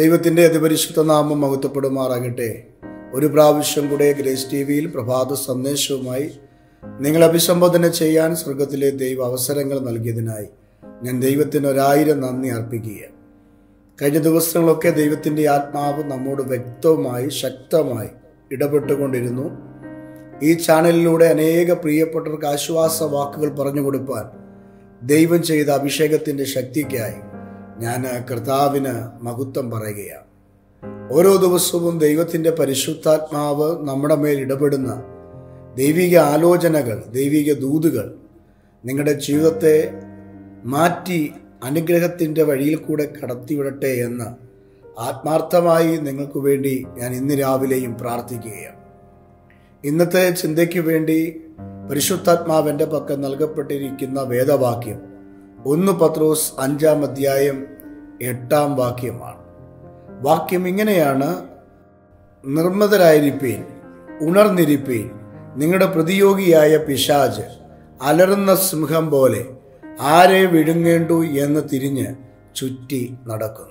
ദൈവത്തിൻ്റെ അതിപരിശുദ്ധ നാമം മഹത്വപ്പെടുമാറാകട്ടെ ഒരു പ്രാവശ്യം കൂടെ ഗ്രേസ് ടി വിയിൽ പ്രഭാത സന്ദേശവുമായി നിങ്ങൾ അഭിസംബോധന ചെയ്യാൻ സ്വർഗത്തിലെ ദൈവ അവസരങ്ങൾ നൽകിയതിനായി ഞാൻ ദൈവത്തിന് ഒരായിരം നന്ദി അർപ്പിക്കുക കഴിഞ്ഞ ദിവസങ്ങളൊക്കെ ദൈവത്തിൻ്റെ ആത്മാവ് നമ്മോട് വ്യക്തവുമായി ശക്തമായി ഇടപെട്ടുകൊണ്ടിരുന്നു ഈ ചാനലിലൂടെ അനേക പ്രിയപ്പെട്ടവർക്ക് ആശ്വാസ വാക്കുകൾ പറഞ്ഞു കൊടുപ്പാൻ ദൈവം ചെയ്ത അഭിഷേകത്തിൻ്റെ ശക്തിക്കായി ഞാൻ കർത്താവിന് മഹത്വം പറയുകയാണ് ഓരോ ദിവസവും ദൈവത്തിൻ്റെ പരിശുദ്ധാത്മാവ് നമ്മുടെ മേൽ ഇടപെടുന്ന ദൈവിക ആലോചനകൾ ദൈവിക ദൂതുകൾ നിങ്ങളുടെ ജീവിതത്തെ മാറ്റി അനുഗ്രഹത്തിൻ്റെ വഴിയിൽ കൂടെ കടത്തിവിടട്ടെ എന്ന് ആത്മാർത്ഥമായി നിങ്ങൾക്ക് വേണ്ടി ഞാൻ ഇന്ന് രാവിലെയും പ്രാർത്ഥിക്കുകയാണ് ഇന്നത്തെ ചിന്തയ്ക്ക് വേണ്ടി പരിശുദ്ധാത്മാവിൻ്റെ പക്കം നൽകപ്പെട്ടിരിക്കുന്ന വേദവാക്യം ഒന്ന് പത്രോസ് അഞ്ചാം അധ്യായം എട്ടാം വാക്യമാണ് വാക്യം ഇങ്ങനെയാണ് നിർമ്മതരായിരിപ്പീൻ ഉണർന്നിരിപ്പീൻ നിങ്ങളുടെ പ്രതിയോഗിയായ പിശാജ് അലറുന്ന സിംഹം പോലെ ആരെ വിഴുങ്ങേണ്ടു എന്ന് തിരിഞ്ഞ് ചുറ്റി നടക്കുന്നു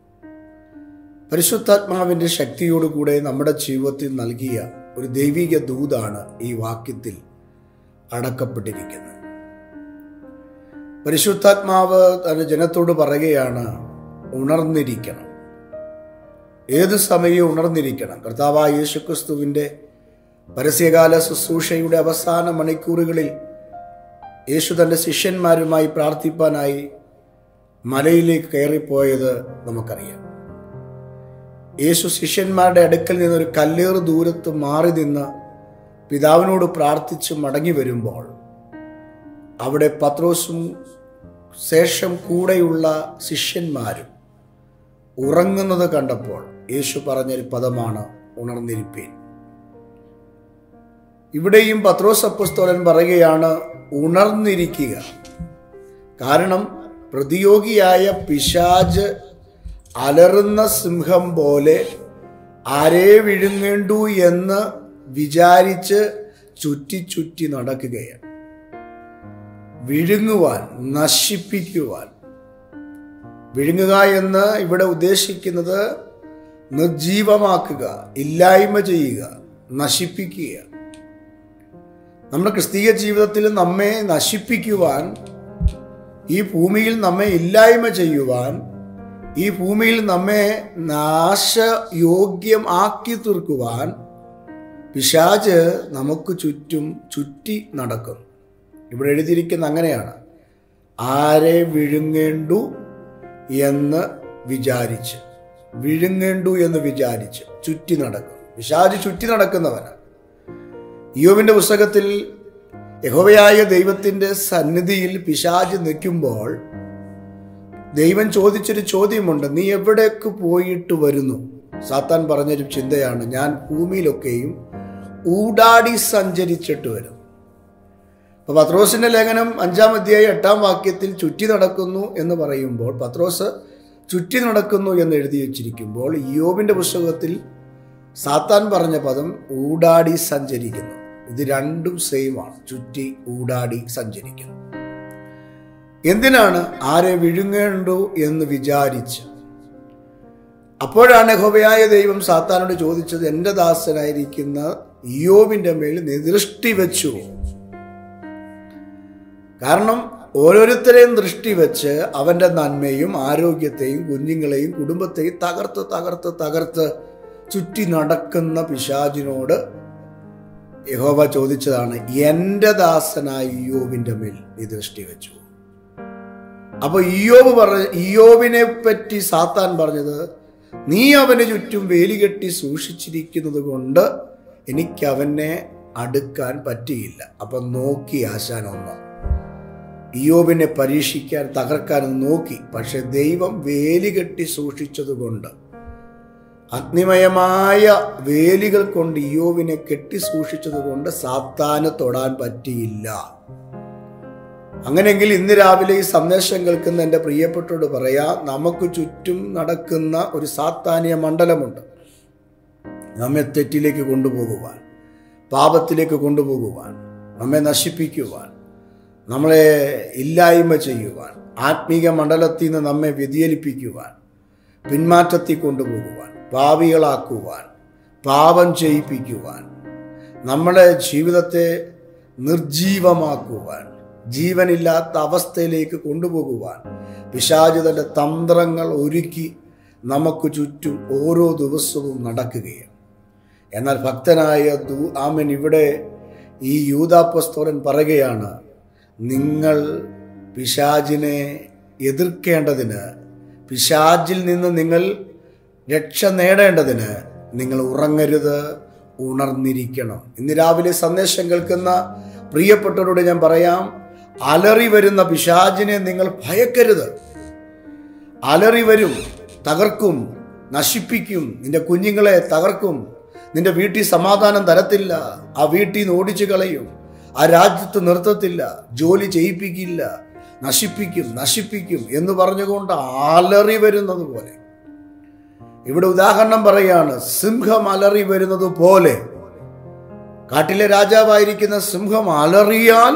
പരിശുദ്ധാത്മാവിൻ്റെ ശക്തിയോടുകൂടെ നമ്മുടെ ജീവിതത്തിൽ നൽകിയ ഒരു ദൈവിക ദൂതാണ് ഈ വാക്യത്തിൽ അടക്കപ്പെട്ടിരിക്കുന്നത് പരിശുദ്ധാത്മാവ് തന്റെ ജനത്തോട് പറയുകയാണ് ഉണർന്നിരിക്കണം ഏത് സമയവും ഉണർന്നിരിക്കണം കർത്താവായ യേശുക്രിസ്തുവിൻ്റെ പരസ്യകാല ശുശ്രൂഷയുടെ അവസാന മണിക്കൂറുകളിൽ യേശു തൻ്റെ ശിഷ്യന്മാരുമായി പ്രാർത്ഥിപ്പാനായി മലയിലേക്ക് കയറിപ്പോയത് നമുക്കറിയാം യേശു ശിഷ്യന്മാരുടെ അടുക്കൽ നിന്നൊരു കല്ലേറ് ദൂരത്ത് മാറി നിന്ന് പിതാവിനോട് പ്രാർത്ഥിച്ച് മടങ്ങി വരുമ്പോൾ അവിടെ പത്രോസും ശേഷം കൂടെയുള്ള ശിഷ്യന്മാരും ഉറങ്ങുന്നത് കണ്ടപ്പോൾ യേശു പറഞ്ഞൊരു പദമാണ് ഉണർന്നിരിപ്പീൻ ഇവിടെയും പത്രോസ് അപ്പസ്തോലൻ പറയുകയാണ് ഉണർന്നിരിക്കുക കാരണം പ്രതിയോഗിയായ പിശാജ് അലറുന്ന സിംഹം പോലെ ആരെ വിഴുങ്ങേണ്ടു എന്ന് വിചാരിച്ച് ചുറ്റി ചുറ്റി നടക്കുകയാണ് വിഴുങ്ങുവാൻ നശിപ്പിക്കുവാൻ വിഴുങ്ങുക എന്ന് ഇവിടെ ഉദ്ദേശിക്കുന്നത് നിർജീവമാക്കുക ഇല്ലായ്മ ചെയ്യുക നശിപ്പിക്കുക നമ്മുടെ ക്രിസ്തീയ ജീവിതത്തിൽ നമ്മെ നശിപ്പിക്കുവാൻ ഈ ഭൂമിയിൽ നമ്മെ ഇല്ലായ്മ ചെയ്യുവാൻ ഈ ഭൂമിയിൽ നമ്മെ നാശയോഗ്യം ആക്കി തീർക്കുവാൻ പിശാജ് നമുക്ക് ചുറ്റും ചുറ്റി നടക്കും ഇവിടെ എഴുതിയിരിക്കുന്ന അങ്ങനെയാണ് ആരെ വിഴുങ്ങേണ്ടു എന്ന് വിചാരിച്ച് വിഴുങ്ങേണ്ടു എന്ന് വിചാരിച്ച് ചുറ്റി നടക്കും പിശാജ് ചുറ്റി നടക്കുന്നവനാണ് യോവിന്റെ പുസ്തകത്തിൽ യഹോവയായ ദൈവത്തിന്റെ സന്നിധിയിൽ പിശാജ് നിൽക്കുമ്പോൾ ദൈവം ചോദിച്ചൊരു ചോദ്യമുണ്ട് നീ എവിടേക്ക് പോയിട്ട് വരുന്നു സാത്താൻ പറഞ്ഞൊരു ചിന്തയാണ് ഞാൻ ഭൂമിയിലൊക്കെയും ഊടാടി സഞ്ചരിച്ചിട്ട് വരും അപ്പൊ പത്രോസിന്റെ ലേഖനം അഞ്ചാം അധ്യായം എട്ടാം വാക്യത്തിൽ ചുറ്റി നടക്കുന്നു എന്ന് പറയുമ്പോൾ പത്രോസ് ചുറ്റി നടക്കുന്നു എന്ന് എഴുതി വച്ചിരിക്കുമ്പോൾ യോബിന്റെ പുസ്തകത്തിൽ സാത്താൻ പറഞ്ഞ പദം ഊടാടി സഞ്ചരിക്കുന്നു ഇത് രണ്ടും സെയിമാണ് ചുറ്റി ഊടാടി സഞ്ചരിക്കുന്നു എന്തിനാണ് ആരെ വിഴുങ്ങേണ്ടു എന്ന് വിചാരിച്ച് അപ്പോഴാണ് ഹോബയായ ദൈവം സാത്താനോട് ചോദിച്ചത് എൻ്റെ ദാസനായിരിക്കുന്ന യോബിന്റെ മേൽ ദൃഷ്ടി വെച്ചു കാരണം ഓരോരുത്തരെയും ദൃഷ്ടി വെച്ച് അവൻ്റെ നന്മയും ആരോഗ്യത്തെയും കുഞ്ഞുങ്ങളെയും കുടുംബത്തെയും തകർത്ത് തകർത്ത് തകർത്ത് ചുറ്റി നടക്കുന്ന പിശാചിനോട് യഹോവ ചോദിച്ചതാണ് എൻ്റെ ദാസനായ ഇയോബിൻ്റെ മേൽ നീ ദൃഷ്ടി വെച്ചു അപ്പൊ ഇയോബ് പറഞ്ഞ ഇയോബിനെ പറ്റി സാത്താൻ പറഞ്ഞത് നീ അവന് ചുറ്റും വേലികെട്ടി സൂക്ഷിച്ചിരിക്കുന്നത് കൊണ്ട് എനിക്ക് അവനെ അടുക്കാൻ പറ്റിയില്ല അപ്പൊ നോക്കി ആശാൻ ഒന്ന് ഇയോബിനെ പരീക്ഷിക്കാൻ തകർക്കാൻ നോക്കി പക്ഷെ ദൈവം വേലികെട്ടി സൂക്ഷിച്ചതുകൊണ്ട് അഗ്നിമയമായ വേലികൾ കൊണ്ട് ഇയോവിനെ കെട്ടി സൂക്ഷിച്ചതുകൊണ്ട് സാത്താന് തൊടാൻ പറ്റിയില്ല അങ്ങനെയെങ്കിൽ ഇന്ന് രാവിലെ ഈ സന്ദേശം കേൾക്കുന്ന എൻ്റെ പ്രിയപ്പെട്ടോട് പറയാ നമുക്ക് ചുറ്റും നടക്കുന്ന ഒരു സാത്താനിയ മണ്ഡലമുണ്ട് നമ്മെ തെറ്റിലേക്ക് കൊണ്ടുപോകുവാൻ പാപത്തിലേക്ക് കൊണ്ടുപോകുവാൻ നമ്മെ നശിപ്പിക്കുവാൻ നമ്മളെ ഇല്ലായ്മ ചെയ്യുവാൻ ആത്മീക മണ്ഡലത്തിൽ നിന്ന് നമ്മെ വ്യതിചലിപ്പിക്കുവാൻ പിന്മാറ്റത്തിൽ കൊണ്ടുപോകുവാൻ പാവികളാക്കുവാൻ പാപം ചെയ്യിപ്പിക്കുവാൻ നമ്മുടെ ജീവിതത്തെ നിർജീവമാക്കുവാൻ ജീവനില്ലാത്ത അവസ്ഥയിലേക്ക് കൊണ്ടുപോകുവാൻ പിശാചു തൻ്റെ തന്ത്രങ്ങൾ ഒരുക്കി നമുക്ക് ചുറ്റും ഓരോ ദിവസവും നടക്കുകയും എന്നാൽ ഭക്തനായ ദൂ ആമൻ ഇവിടെ ഈ യൂതാപ്പസ്തോലൻ പറയുകയാണ് നിങ്ങൾ പിശാചിനെ എതിർക്കേണ്ടതിന് പിശാചിൽ നിന്ന് നിങ്ങൾ രക്ഷ നേടേണ്ടതിന് നിങ്ങൾ ഉറങ്ങരുത് ഉണർന്നിരിക്കണം ഇന്ന് രാവിലെ സന്ദേശം കേൾക്കുന്ന പ്രിയപ്പെട്ടവരോട് ഞാൻ പറയാം അലറി വരുന്ന പിശാചിനെ നിങ്ങൾ ഭയക്കരുത് അലറി വരും തകർക്കും നശിപ്പിക്കും നിന്റെ കുഞ്ഞുങ്ങളെ തകർക്കും നിന്റെ വീട്ടിൽ സമാധാനം തരത്തില്ല ആ വീട്ടിൽ നിന്ന് ഓടിച്ചു കളയും ആ രാജ്യത്ത് നിർത്തത്തില്ല ജോലി ചെയ്യിപ്പിക്കില്ല നശിപ്പിക്കും നശിപ്പിക്കും എന്ന് പറഞ്ഞുകൊണ്ട് അലറി വരുന്നത് പോലെ ഇവിടെ ഉദാഹരണം പറയാണ് സിംഹം അലറി വരുന്നത് പോലെ കാട്ടിലെ രാജാവായിരിക്കുന്ന സിംഹം അലറിയാൽ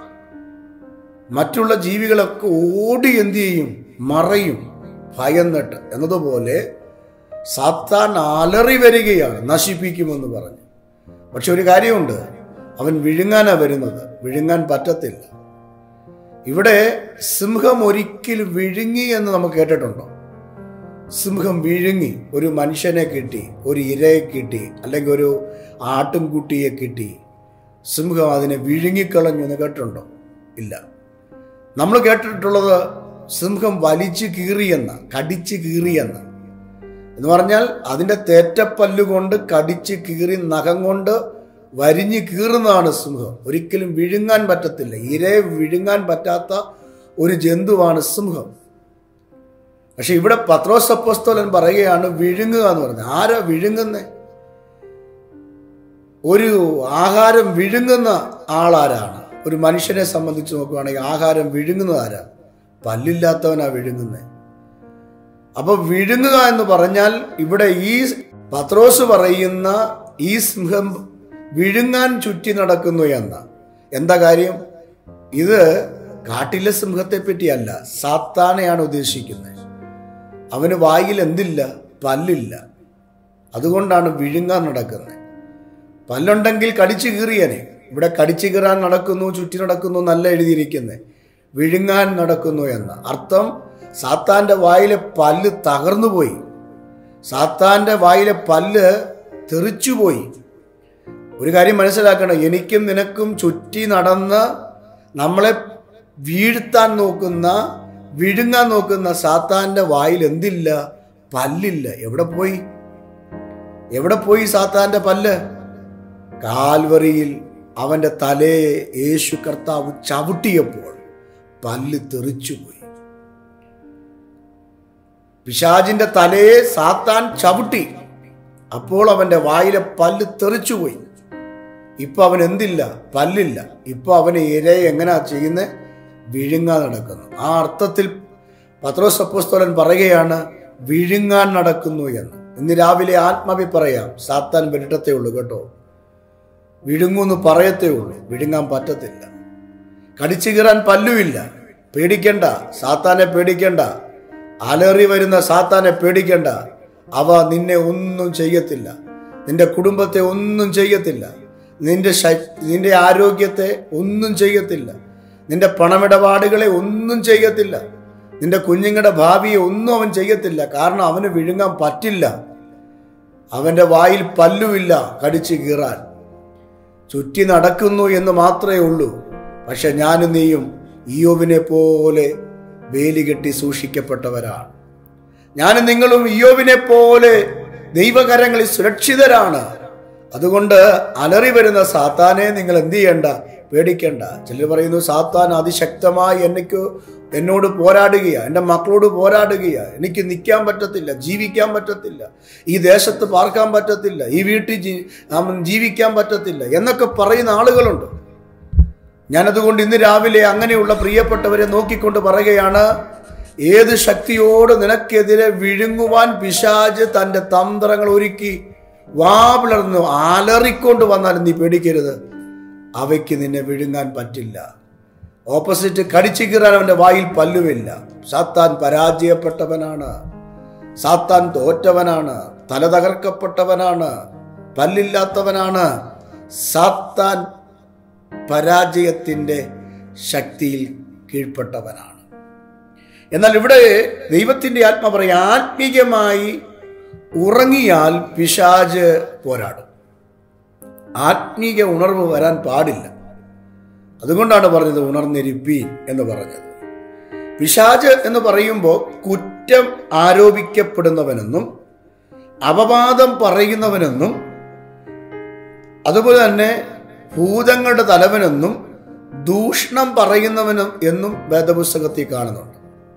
മറ്റുള്ള ജീവികളൊക്കെ ഓടി എന്ത് ചെയ്യും മറയും ഭയന്നിട്ട് എന്നതുപോലെ സാത്താൻ അലറി വരികയാണ് നശിപ്പിക്കുമെന്ന് പറഞ്ഞു പക്ഷെ ഒരു കാര്യമുണ്ട് അവൻ വിഴുങ്ങാനാ വരുന്നത് വിഴുങ്ങാൻ പറ്റത്തില്ല ഇവിടെ സിംഹം ഒരിക്കൽ വിഴുങ്ങി എന്ന് നമുക്ക് കേട്ടിട്ടുണ്ടോ സിംഹം വിഴുങ്ങി ഒരു മനുഷ്യനെ കിട്ടി ഒരു ഇരയെ കിട്ടി അല്ലെങ്കിൽ ഒരു ആട്ടിൻകുട്ടിയെ കിട്ടി സിംഹം അതിനെ വിഴുങ്ങിക്കളഞ്ഞു എന്ന് കേട്ടിട്ടുണ്ടോ ഇല്ല നമ്മൾ കേട്ടിട്ടുള്ളത് സിംഹം വലിച്ചു കീറിയെന്ന കടിച്ചു കീറിയെന്ന എന്ന് പറഞ്ഞാൽ അതിൻ്റെ തേറ്റപ്പല്ലുകൊണ്ട് കടിച്ച് കീറി നഖം കൊണ്ട് വരിഞ്ഞ് കീറുന്നതാണ് സിംഹം ഒരിക്കലും വിഴുങ്ങാൻ പറ്റത്തില്ല ഇരയെ വിഴുങ്ങാൻ പറ്റാത്ത ഒരു ജന്തുവാണ് സിംഹം പക്ഷെ ഇവിടെ പത്രോസ് അപ്പോസ്തോലൻ പറയുകയാണ് വിഴുങ്ങുക എന്ന് പറഞ്ഞത് ആരാ വിഴുങ്ങുന്നേ ഒരു ആഹാരം വിഴുങ്ങുന്ന ആളാരാണ് ഒരു മനുഷ്യനെ സംബന്ധിച്ച് നോക്കുകയാണെങ്കിൽ ആഹാരം വിഴുങ്ങുന്നത് ആരാ പല്ലില്ലാത്തവനാ വിഴുങ്ങുന്നത് അപ്പൊ വിഴുങ്ങുക എന്ന് പറഞ്ഞാൽ ഇവിടെ ഈ പത്രോസ് പറയുന്ന ഈ സിംഹം വിഴുങ്ങാൻ ചുറ്റി നടക്കുന്നു എന്ന എന്താ കാര്യം ഇത് കാട്ടിലെ സിംഹത്തെ പറ്റിയല്ല സാത്താനെയാണ് ഉദ്ദേശിക്കുന്നത് അവന് വായിൽ എന്തില്ല പല്ലില്ല അതുകൊണ്ടാണ് വിഴുങ്ങാൻ നടക്കുന്നത് പല്ലുണ്ടെങ്കിൽ കടിച്ചു കീറിയനെ ഇവിടെ കടിച്ചു കീറാൻ നടക്കുന്നു ചുറ്റി നടക്കുന്നു എന്നല്ല എഴുതിയിരിക്കുന്നത് വിഴുങ്ങാൻ നടക്കുന്നു എന്ന അർത്ഥം സാത്താന്റെ വായിലെ പല്ല് തകർന്നു പോയി സാത്താന്റെ വായിലെ പല്ല് തെറിച്ചുപോയി ഒരു കാര്യം മനസ്സിലാക്കണം എനിക്കും നിനക്കും ചുറ്റി നടന്ന് നമ്മളെ വീഴ്ത്താൻ നോക്കുന്ന വിഴുങ്ങാൻ നോക്കുന്ന സാത്താന്റെ വായിൽ എന്തില്ല പല്ലില്ല എവിടെ പോയി എവിടെ പോയി സാത്താന്റെ പല്ല് കാൽവറിയിൽ അവന്റെ തലയെ യേശു കർത്താവ് ചവിട്ടിയപ്പോൾ പല്ല് തെറിച്ചുപോയി പിശാജിന്റെ തലയെ സാത്താൻ ചവിട്ടി അപ്പോൾ അവന്റെ വായിലെ പല്ല് തെറിച്ചുപോയി ഇപ്പൊ അവൻ എന്തില്ല പല്ലില്ല ഇപ്പൊ അവന് ഇരയെ എങ്ങനെയാ ചെയ്യുന്നത് വിഴുങ്ങാൻ നടക്കുന്നു ആ അർത്ഥത്തിൽ പത്രോസ് അപ്പോസ്തോലൻ പറയുകയാണ് വിഴുങ്ങാൻ നടക്കുന്നു എന്ന് ഇന്ന് രാവിലെ ആത്മാവി പറയാം സാത്താൻ വരിട്ടത്തേ ഉള്ളൂ കേട്ടോ വിഴുങ്ങുന്ന് പറയത്തേ ഉള്ളൂ വിഴുങ്ങാൻ പറ്റത്തില്ല കടിച്ചു കീറാൻ പല്ലുമില്ല പേടിക്കണ്ട സാത്താനെ പേടിക്കണ്ട അലറി വരുന്ന സാത്താനെ പേടിക്കണ്ട അവ നിന്നെ ഒന്നും ചെയ്യത്തില്ല നിന്റെ കുടുംബത്തെ ഒന്നും ചെയ്യത്തില്ല നിന്റെ ശ- നിന്റെ ആരോഗ്യത്തെ ഒന്നും ചെയ്യത്തില്ല നിന്റെ പണമിടപാടുകളെ ഒന്നും ചെയ്യത്തില്ല നിന്റെ കുഞ്ഞുങ്ങളുടെ ഭാവിയെ ഒന്നും അവൻ ചെയ്യത്തില്ല കാരണം അവന് വിഴുങ്ങാൻ പറ്റില്ല അവന്റെ വായിൽ പല്ലുമില്ല കടിച്ചു കീറാൻ ചുറ്റി നടക്കുന്നു എന്ന് മാത്രമേ ഉള്ളൂ പക്ഷെ ഞാനും നീയും ഇയോബിനെ പോലെ വേലി കെട്ടി സൂക്ഷിക്കപ്പെട്ടവരാണ് ഞാനും നിങ്ങളും ഇയോബിനെ പോലെ ദൈവകരങ്ങളിൽ സുരക്ഷിതരാണ് അതുകൊണ്ട് അലറി വരുന്ന സാത്താനെ നിങ്ങൾ എന്ത് ചെയ്യണ്ട പേടിക്കണ്ട ചിലർ പറയുന്നു സാത്താൻ അതിശക്തമായി എനിക്ക് എന്നോട് പോരാടുകയാ എൻ്റെ മക്കളോട് പോരാടുകയാ എനിക്ക് നിൽക്കാൻ പറ്റത്തില്ല ജീവിക്കാൻ പറ്റത്തില്ല ഈ ദേശത്ത് പാർക്കാൻ പറ്റത്തില്ല ഈ വീട്ടിൽ ജീ- നാം ജീവിക്കാൻ പറ്റത്തില്ല എന്നൊക്കെ പറയുന്ന ആളുകളുണ്ട് ഞാനതുകൊണ്ട് ഇന്ന് രാവിലെ അങ്ങനെയുള്ള പ്രിയപ്പെട്ടവരെ നോക്കിക്കൊണ്ട് പറയുകയാണ് ഏത് ശക്തിയോട് നിനക്കെതിരെ വിഴുങ്ങുവാൻ പിശാജ് തൻ്റെ തന്ത്രങ്ങൾ ഒരുക്കി വാ പിളർന്നു അലറിക്കൊണ്ട് വന്നാലും നീ പേടിക്കരുത് അവയ്ക്ക് നിന്നെ വിഴുങ്ങാൻ പറ്റില്ല ഓപ്പോസിറ്റ് കടിച്ചു കീറാൻ അവൻ്റെ വായിൽ പല്ലുമില്ല സാത്താൻ പരാജയപ്പെട്ടവനാണ് സാത്താൻ തോറ്റവനാണ് തല തകർക്കപ്പെട്ടവനാണ് പല്ലില്ലാത്തവനാണ് സാത്താൻ പരാജയത്തിൻ്റെ ശക്തിയിൽ കീഴ്പ്പെട്ടവനാണ് എന്നാൽ ഇവിടെ ദൈവത്തിൻ്റെ ആത്മ പറയും ആത്മീയമായി ഉറങ്ങിയാൽ പിശാജ് പോരാടും ആത്മീയ ഉണർവ് വരാൻ പാടില്ല അതുകൊണ്ടാണ് പറഞ്ഞത് ഉണർന്നിരിപ്പീൻ എന്ന് പറഞ്ഞത് പിശാജ് എന്ന് പറയുമ്പോൾ കുറ്റം ആരോപിക്കപ്പെടുന്നവനെന്നും അപവാദം പറയുന്നവനെന്നും അതുപോലെ തന്നെ ഭൂതങ്ങളുടെ തലവനെന്നും ദൂഷണം പറയുന്നവനും എന്നും വേദപുസ്തകത്തിൽ കാണുന്നുണ്ട്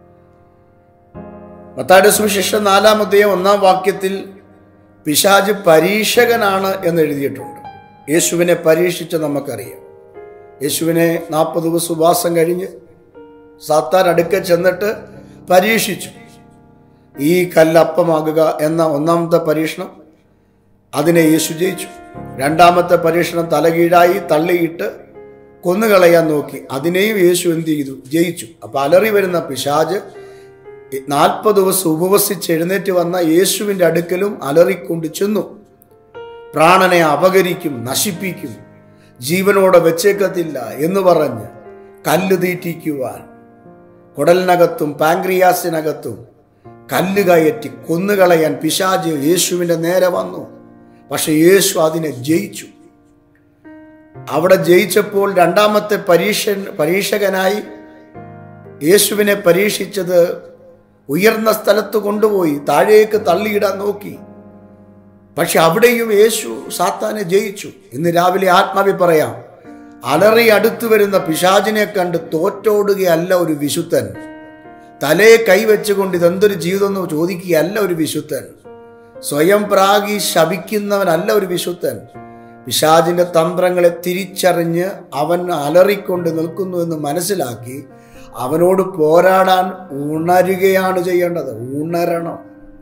മത്തായുടെ സുവിശേഷം നാലാമത്തെയും ഒന്നാം വാക്യത്തിൽ പിശാജ് പരീക്ഷകനാണ് എന്ന് എഴുതിയിട്ടുണ്ട് യേശുവിനെ പരീക്ഷിച്ച് നമുക്കറിയാം യേശുവിനെ നാൽപ്പത് ദിവസം ഉപവാസം കഴിഞ്ഞ് സാത്താൻ അടുക്ക ചെന്നിട്ട് പരീക്ഷിച്ചു ഈ കല്ലപ്പമാകുക എന്ന ഒന്നാമത്തെ പരീക്ഷണം അതിനെ യേശു ജയിച്ചു രണ്ടാമത്തെ പരീക്ഷണം തലകീഴായി തള്ളിയിട്ട് കൊന്നുകളയാൻ നോക്കി അതിനെയും യേശു എന്ത് ചെയ്തു ജയിച്ചു അപ്പൊ അലറി വരുന്ന പിശാജ് നാൽപ്പത് ദിവസം ഉപവസിച്ച് എഴുന്നേറ്റ് വന്ന യേശുവിൻ്റെ അടുക്കലും അലറിക്കൊണ്ട് ചെന്നു പ്രാണനെ അപകരിക്കും നശിപ്പിക്കും ജീവനോടെ വെച്ചേക്കത്തില്ല എന്ന് പറഞ്ഞ് കല്ല് തീറ്റിക്കുവാൻ കുടലിനകത്തും പാങ്ക്രിയാസിനകത്തും കല്ല് കയറ്റി കൊന്നുകളയാൻ പിശാജ് യേശുവിൻ്റെ നേരെ വന്നു പക്ഷെ യേശു അതിനെ ജയിച്ചു അവിടെ ജയിച്ചപ്പോൾ രണ്ടാമത്തെ പരീക്ഷ പരീക്ഷകനായി യേശുവിനെ പരീക്ഷിച്ചത് ഉയർന്ന സ്ഥലത്ത് കൊണ്ടുപോയി താഴേക്ക് തള്ളിയിടാൻ നോക്കി പക്ഷെ അവിടെയും യേശു സാത്താനെ ജയിച്ചു ഇന്ന് രാവിലെ ആത്മാവി പറയാം അലറി അടുത്തു വരുന്ന പിശാചിനെ കണ്ട് തോറ്റോടുകയല്ല ഒരു വിശുദ്ധൻ തലയെ കൈവച്ചുകൊണ്ട് ഇതെന്തൊരു ജീവിതം എന്ന് ചോദിക്കുകയല്ല ഒരു വിശുദ്ധൻ സ്വയം പ്രാഗി ശപിക്കുന്നവനല്ല ഒരു വിശുദ്ധൻ പിശാചിന്റെ തന്ത്രങ്ങളെ തിരിച്ചറിഞ്ഞ് അവൻ അലറിക്കൊണ്ട് നിൽക്കുന്നു എന്ന് മനസ്സിലാക്കി അവനോട് പോരാടാൻ ഉണരുകയാണ് ചെയ്യേണ്ടത് ഉണരണം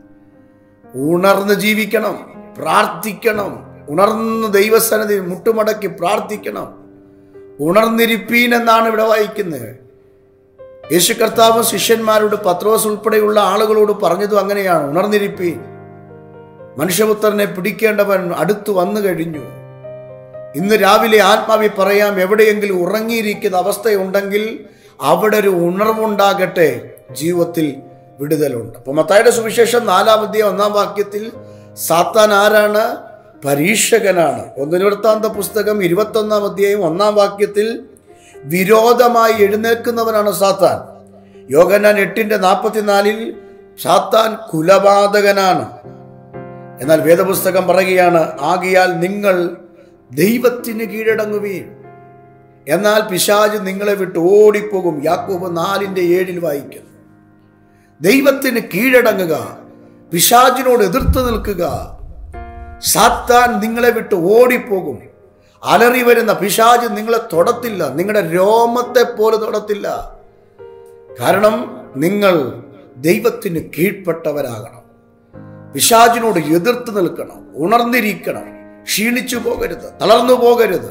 ഉണർന്ന് ജീവിക്കണം പ്രാർത്ഥിക്കണം ഉണർന്ന് ദൈവസനതി മുട്ടുമടക്കി പ്രാർത്ഥിക്കണം ഉണർന്നിരിപ്പീൻ എന്നാണ് ഇവിടെ വായിക്കുന്നത് യേശു കർത്താവ് ശിഷ്യന്മാരോട് പത്രോസ് ഉൾപ്പെടെയുള്ള ആളുകളോട് പറഞ്ഞതും അങ്ങനെയാണ് ഉണർന്നിരിപ്പീൻ മനുഷ്യപുത്രനെ പിടിക്കേണ്ടവൻ അടുത്തു വന്നു കഴിഞ്ഞു ഇന്ന് രാവിലെ ആത്മാവി പറയാം എവിടെയെങ്കിലും ഉറങ്ങിയിരിക്കുന്ന അവസ്ഥയുണ്ടെങ്കിൽ അവിടെ ഒരു ഉണർവുണ്ടാകട്ടെ ജീവിതത്തിൽ വിടുതലുണ്ട് അപ്പൊ മത്തായുടെ സുവിശേഷം നാലാമത്തെ ഒന്നാം വാക്യത്തിൽ സാത്താൻ ആരാണ് പരീക്ഷകനാണ് ഒന്നിനിവൃത്താന്ത പുസ്തകം ഇരുപത്തൊന്നാം അധ്യായം ഒന്നാം വാക്യത്തിൽ വിരോധമായി എഴുന്നേൽക്കുന്നവനാണ് സാത്താൻ യോഗനാൻ എട്ടിന്റെ നാൽപ്പത്തിനാലിൽ സാത്താൻ കുലപാതകനാണ് എന്നാൽ വേദപുസ്തകം പറയുകയാണ് ആകിയാൽ നിങ്ങൾ ദൈവത്തിന് കീഴടങ്ങുവീൻ എന്നാൽ പിശാജ് നിങ്ങളെ വിട്ട് ഓടിപ്പോകും യാക്കോബ് നാലിന്റെ ഏഴിൽ വായിക്കുന്നു ദൈവത്തിന് കീഴടങ്ങുക പിശാജിനോട് എതിർത്ത് നിൽക്കുക സാത്താൻ നിങ്ങളെ വിട്ട് ഓടിപ്പോകും അലറി വരുന്ന പിശാജ് നിങ്ങളെ തൊടത്തില്ല നിങ്ങളുടെ രോമത്തെ പോലെ തൊടത്തില്ല കാരണം നിങ്ങൾ ദൈവത്തിന് കീഴ്പ്പെട്ടവരാകണം പിശാജിനോട് എതിർത്ത് നിൽക്കണം ഉണർന്നിരിക്കണം ക്ഷീണിച്ചു പോകരുത് തളർന്നു പോകരുത്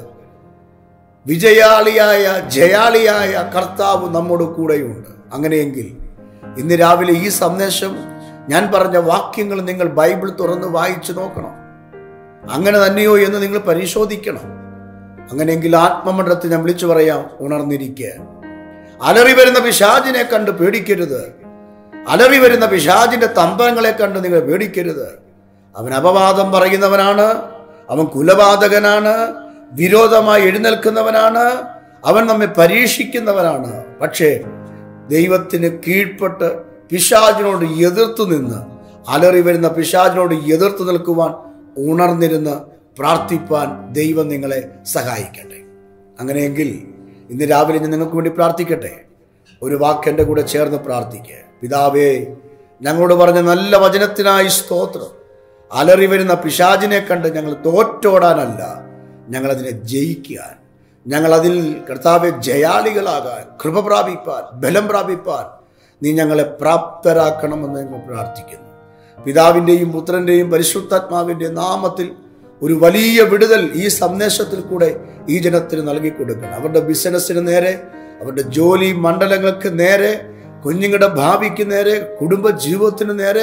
വിജയാളിയായ ജയാളിയായ കർത്താവ് നമ്മോട് കൂടെയുണ്ട് അങ്ങനെയെങ്കിൽ ഇന്ന് രാവിലെ ഈ സന്ദേശം ഞാൻ പറഞ്ഞ വാക്യങ്ങൾ നിങ്ങൾ ബൈബിൾ തുറന്ന് വായിച്ചു നോക്കണം അങ്ങനെ തന്നെയോ എന്ന് നിങ്ങൾ പരിശോധിക്കണം അങ്ങനെയെങ്കിൽ ആത്മമണ്ഡലത്തിൽ ഞാൻ വിളിച്ചു പറയാം ഉണർന്നിരിക്കുക അലറി വരുന്ന പിശാചിനെ കണ്ട് പേടിക്കരുത് അലറി വരുന്ന പിശാചിന്റെ തന്ത്രങ്ങളെ കണ്ട് നിങ്ങൾ പേടിക്കരുത് അവൻ അപവാദം പറയുന്നവനാണ് അവൻ കുലപാതകനാണ് വിരോധമായി എഴുന്നേൽക്കുന്നവനാണ് അവൻ നമ്മെ പരീക്ഷിക്കുന്നവനാണ് പക്ഷേ ദൈവത്തിന് കീഴ്പ്പെട്ട് പിശാചിനോട് എതിർത്തു നിന്ന് അലറി വരുന്ന പിശാചിനോട് എതിർത്ത് നിൽക്കുവാൻ ഉണർന്നിരുന്ന് പ്രാർത്ഥിപ്പാൻ ദൈവം നിങ്ങളെ സഹായിക്കട്ടെ അങ്ങനെയെങ്കിൽ ഇന്ന് രാവിലെ ഞാൻ നിങ്ങൾക്ക് വേണ്ടി പ്രാർത്ഥിക്കട്ടെ ഒരു വാക്ക് എൻ്റെ കൂടെ ചേർന്ന് പ്രാർത്ഥിക്കുക പിതാവേ ഞങ്ങളോട് പറഞ്ഞ നല്ല വചനത്തിനായി സ്തോത്രം അലറി വരുന്ന പിശാചിനെ കണ്ട് ഞങ്ങൾ തോറ്റോടാനല്ല ഞങ്ങളതിനെ ജയിക്കാൻ ഞങ്ങളതിൽ കർത്താവെ ജയാളികളാകാൻ കൃപ പ്രാപിപ്പാൻ ബലം പ്രാപിപ്പാൻ നീ ഞങ്ങളെ പ്രാപ്തരാക്കണമെന്ന് ഞങ്ങൾ പ്രാർത്ഥിക്കുന്നു പിതാവിൻ്റെയും പുത്രൻ്റെയും പരിശുദ്ധാത്മാവിൻ്റെ നാമത്തിൽ ഒരു വലിയ വിടുതൽ ഈ സന്ദേശത്തിൽ കൂടെ ഈ ജനത്തിന് നൽകി കൊടുക്കണം അവരുടെ ബിസിനസ്സിന് നേരെ അവരുടെ ജോലി മണ്ഡലങ്ങൾക്ക് നേരെ കുഞ്ഞുങ്ങളുടെ ഭാവിക്ക് നേരെ കുടുംബ ജീവിതത്തിന് നേരെ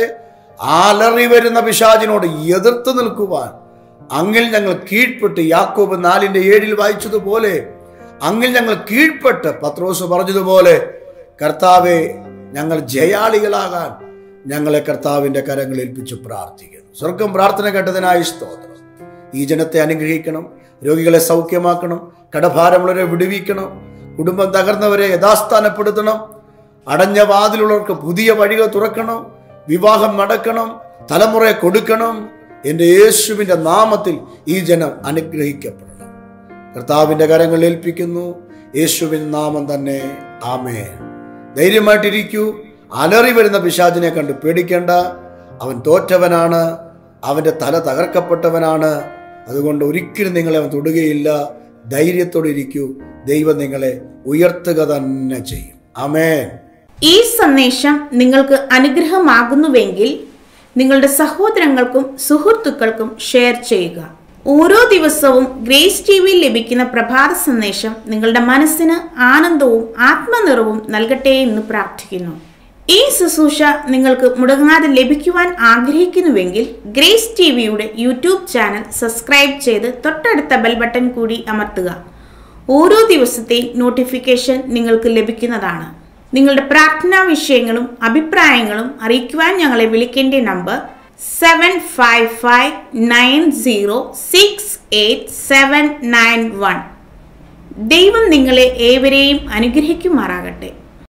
അലറി വരുന്ന പിശാചിനോട് എതിർത്ത് നിൽക്കുവാൻ അങ്ങിൽ ഞങ്ങൾ കീഴ്പ്പെട്ട് യാക്കോബ് നാലിന്റെ ഏഴിൽ വായിച്ചതുപോലെ അങ്ങിൽ ഞങ്ങൾ കീഴ്പ്പെട്ട് പത്രോസ് പറഞ്ഞതുപോലെ കർത്താവെ ഞങ്ങൾ ജയാളികളാകാൻ ഞങ്ങളെ കർത്താവിന്റെ കരങ്ങളിൽ ഏൽപ്പിച്ച് പ്രാർത്ഥിക്കുന്നു സ്വർഗം പ്രാർത്ഥന കേട്ടതിനായി സ്തോത്രം ഈ ജനത്തെ അനുഗ്രഹിക്കണം രോഗികളെ സൗഖ്യമാക്കണം കടഭാരമുള്ളവരെ വിടുവിക്കണം കുടുംബം തകർന്നവരെ യഥാസ്ഥാനപ്പെടുത്തണം അടഞ്ഞ വാതിലുള്ളവർക്ക് പുതിയ വഴികൾ തുറക്കണം വിവാഹം നടക്കണം തലമുറയെ കൊടുക്കണം എൻ്റെ യേശുവിൻ്റെ നാമത്തിൽ ഈ ജനം അനുഗ്രഹിക്കപ്പെടണം കർത്താവിൻ്റെ കരങ്ങൾ ഏൽപ്പിക്കുന്നു യേശുവിൻ നാമം തന്നെ ആമേൻ ധൈര്യമായിട്ടിരിക്കൂ അലറി വരുന്ന പിശാചിനെ കണ്ട് പേടിക്കേണ്ട അവൻ തോറ്റവനാണ് അവൻ്റെ തല തകർക്കപ്പെട്ടവനാണ് അതുകൊണ്ട് ഒരിക്കലും നിങ്ങളെ അവൻ തൊടുകയില്ല ധൈര്യത്തോടെ ഇരിക്കൂ ദൈവം നിങ്ങളെ ഉയർത്തുക തന്നെ ചെയ്യും ആമേൻ ഈ സന്ദേശം നിങ്ങൾക്ക് അനുഗ്രഹമാകുന്നുവെങ്കിൽ നിങ്ങളുടെ സഹോദരങ്ങൾക്കും സുഹൃത്തുക്കൾക്കും ഷെയർ ചെയ്യുക ഓരോ ദിവസവും ഗ്രേസ് ടി വിയിൽ ലഭിക്കുന്ന പ്രഭാത സന്ദേശം നിങ്ങളുടെ മനസ്സിന് ആനന്ദവും ആത്മനിറവും നൽകട്ടെ എന്ന് പ്രാർത്ഥിക്കുന്നു ഈ ശുശ്രൂഷ നിങ്ങൾക്ക് മുടങ്ങാതെ ലഭിക്കുവാൻ ആഗ്രഹിക്കുന്നുവെങ്കിൽ ഗ്രേസ് ടി വിയുടെ യൂട്യൂബ് ചാനൽ സബ്സ്ക്രൈബ് ചെയ്ത് തൊട്ടടുത്ത ബെൽ ബട്ടൺ കൂടി അമർത്തുക ഓരോ ദിവസത്തെയും നോട്ടിഫിക്കേഷൻ നിങ്ങൾക്ക് ലഭിക്കുന്നതാണ് നിങ്ങളുടെ പ്രാർത്ഥനാ വിഷയങ്ങളും അഭിപ്രായങ്ങളും അറിയിക്കുവാൻ ഞങ്ങളെ വിളിക്കേണ്ട number seven five five nine zero six eight seven nine one ദൈവം നിങ്ങളെ ഏവരെയും അനുഗ്രഹിക്കുമാറാകട്ടെ